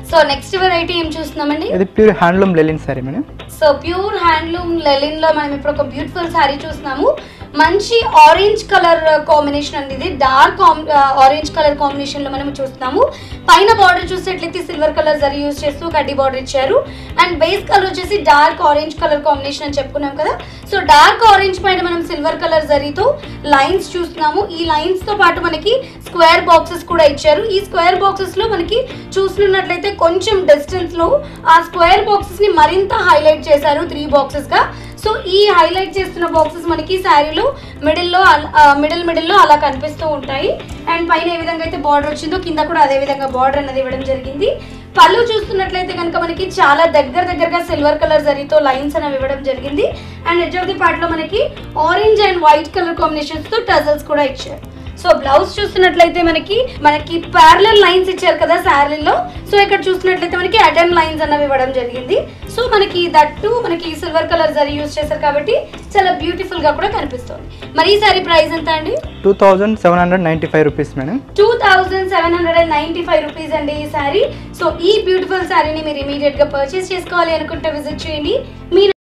so next variety ఏం చూస్తున్నామండి ఇది pure handloom linen sari madam so pure handloom linen లో మనం ఇప్పుడు ఒక బ్యూటిఫుల్ శారీ చూస్తున్నాము మంచి ఆరెంజ్ కలర్ కాంబినేషన్ అండి ఇది డార్క్ ఆరెంజ్ కలర్ కాంబినేషన్ లో మనం చూస్తున్నాము పైన బార్డర్ చూసేట్లయితే సిల్వర్ కలర్ జరీ యూస్ చేస్తూ కడ్డీ బార్డర్ ఇచ్చారు అండ్ బేస్ కలర్ వచ్చేసి డార్క్ ఆరెంజ్ కలర్ కాంబినేషన్ అని చెప్పుకున్నాం కదా సో డార్క్ ఆరెంజ్ పైన మనం సిల్వర్ కలర్ జరీతో లైన్స్ చూస్తున్నాము ఈ లైన్స్ తో పాటు మనకి స్క్వేర్ బాక్సెస్ కూడా ఇచ్చారు ఈ స్క్వేర్ బాక్సెస్ లో మనకి చూస్తున్నట్లయితే కొంచెం డిస్టెన్స్ లో ఆ స్క్వేర్ బాక్సెస్ ని మరింత హైలైట్ చేశారు త్రీ బాక్సెస్ గా సో ఈ హైలైట్ చేస్తున్న బాక్సెస్ మనకి శారీలో మిడిల్లో మిడిల్ మిడిల్లో అలా కనిపిస్తూ ఉంటాయి అండ్ పైన ఏ విధంగా అయితే బార్డర్ వచ్చిందో కింద కూడా అదే విధంగా బార్డర్ అనేది ఇవ్వడం జరిగింది పళ్ళు చూస్తున్నట్లయితే కనుక మనకి చాలా దగ్గర దగ్గరగా సిల్వర్ కలర్ జరీతో లైన్స్ అనేవి ఇవ్వడం జరిగింది and edge of the part లో మనకి orange and white colour combinations తో టజల్స్ కూడా ఇచ్చారు సో బ్లౌజ్ చూస్తున్నట్లయితే మనకి మనకి ప్యారలల్ లైన్స్ ఇచ్చారు కదా శారీలో సో ఇక్కడ చూస్తున్నట్లయితే మనకి అటెమ్ లైన్స్ అన్నవి ఇవ్వడం జరిగింది సో మనకి దట్టు మనకి సిల్వర్ కలర్ జరీ యూస్ చేశారు కాబట్టి చాలా బ్యూటిఫుల్ గా కూడా కనిపిస్తుంది మరి ఈ సారీ ప్రైస్ ఎంత అండి two thousand seven hundred ninety five rupees madam two thousand seven hundred and ninety five rupees అండి ఈ శారీ సో ఈ బ్యూటిఫుల్ శారీని మీరు ఇమీడియట్ గా పర్చేస్ చేసుకోవాలి అనుకుంటే విజిట్ చేయండి మీ